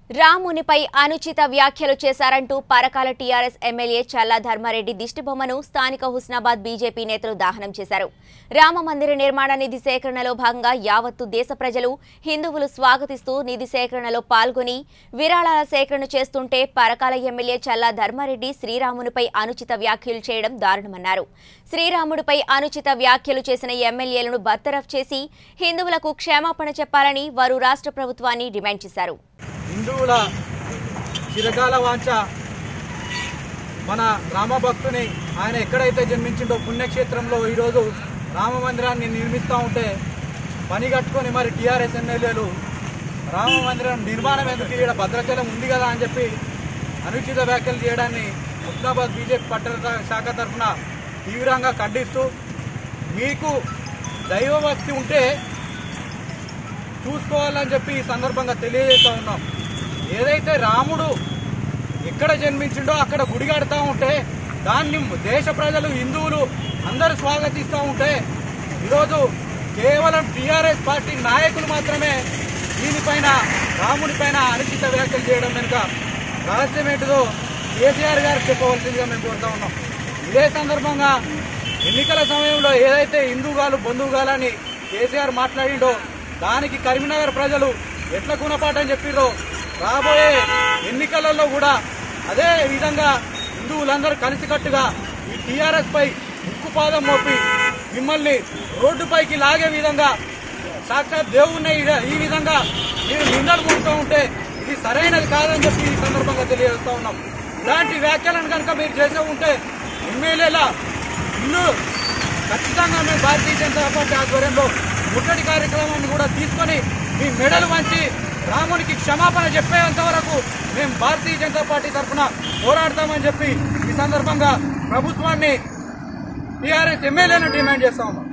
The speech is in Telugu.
రామునిపై అనుచిత వ్యాఖ్యలు చేశారంటూ పరకాల టీఆర్ఎస్ ఎమ్మెల్యే చల్లా ధర్మారెడ్డి దిష్టిబొమ్మను స్థానిక హుస్నాబాద్ బీజేపీ నేతలు దహనం చేశారు రామ మందిర నిర్మాణ నిధి సేకరణలో భాగంగా యావత్తు దేశ ప్రజలు హిందువులు స్వాగతిస్తూ నిధి సేకరణలో పాల్గొని విరాళాల సేకరణ చేస్తుంటే పరకాల ఎమ్మెల్యే చల్లా ధర్మారెడ్డి శ్రీరామునిపై అనుచిత వ్యాఖ్యలు చేయడం దారుణమన్నారు శ్రీరాముడిపై అనుచిత వ్యాఖ్యలు చేసిన ఎమ్మెల్యేలను బర్తరఫ్ చేసి హిందువులకు క్షమాపణ చెప్పాలని వారు రాష్ట్ర ప్రభుత్వాన్ని డిమాండ్ చేశారు హిందువుల చిరకాల వాంఛ మన రామభక్తుని ఆయన ఎక్కడైతే జన్మించిండో పుణ్యక్షేత్రంలో ఈరోజు రామ మందిరాన్ని నిర్మిస్తూ ఉంటే పని కట్టుకొని మరి టీఆర్ఎస్ ఎమ్మెల్యేలు రామ మందిరం నిర్మాణం ఎందుకు ఇక్కడ భద్రాచలం ఉంది కదా అని చెప్పి అనుచిత వ్యాఖ్యలు చేయడాన్ని హుస్నాబాద్ బీజేపీ పట్టణ శాఖ తరఫున తీవ్రంగా ఖండిస్తూ మీకు దైవభక్తి ఉంటే చూసుకోవాలని చెప్పి ఈ సందర్భంగా తెలియజేస్తూ ఉన్నాం ఏదైతే రాముడు ఎక్కడ జన్మించిండో అక్కడ గుడి కడతా ఉంటే దాన్ని దేశ ప్రజలు హిందువులు అందరూ స్వాగతిస్తూ ఉంటే ఈరోజు కేవలం టీఆర్ఎస్ పార్టీ నాయకులు మాత్రమే దీనిపైన రామునిపైన అనుచిత వ్యాఖ్యలు చేయడం వెనుక రహస్యం ఏంటిదో కేసీఆర్ గారు చెప్పవలసిందిగా మేము కోరుతా ఉన్నాం ఇదే సందర్భంగా ఎన్నికల సమయంలో ఏదైతే హిందూగాలు బంధువుగాలని కేసీఆర్ మాట్లాడిండో దానికి కరీంనగర్ ప్రజలు ఎట్లా గుణపాఠం చెప్పిరో రాబోయే ఎన్నికలలో కూడా అదే విధంగా హిందువులందరూ కలిసికట్టుగా ఈ టీఆర్ఎస్ పై ఉక్కుపాదం మోపి మిమ్మల్ని రోడ్డుపైకి లాగే విధంగా సాక్షాత్ దేవుణ్ణి ఈ- ఈ విధంగా మీరు నిందలు మోపుతూ ఉంటే ఇది సరైనది కాదని చెప్పి ఈ సందర్భంగా తెలియజేస్తా ఉన్నాం ఇలాంటి వ్యాఖ్యలను కనుక మీరు చేసే ఉంటే ఎమ్మెల్యేల ఇల్లు ఖచ్చితంగా మేము భారతీయ జనతా పార్టీ ఆధ్వర్యంలో ముట్టడి కార్యక్రమాన్ని కూడా తీసుకొని మీ మెడలు వంచి రామునికి క్షమాపణ చెప్పేంత వరకు మేము భారతీయ జనతా పార్టీ తరఫున పోరాడతామని చెప్పి ఈ సందర్భంగా ప్రభుత్వాన్ని టీఆర్ఎస్ ఎమ్మెల్యేలను డిమాండ్ చేస్తా ఉన్నాం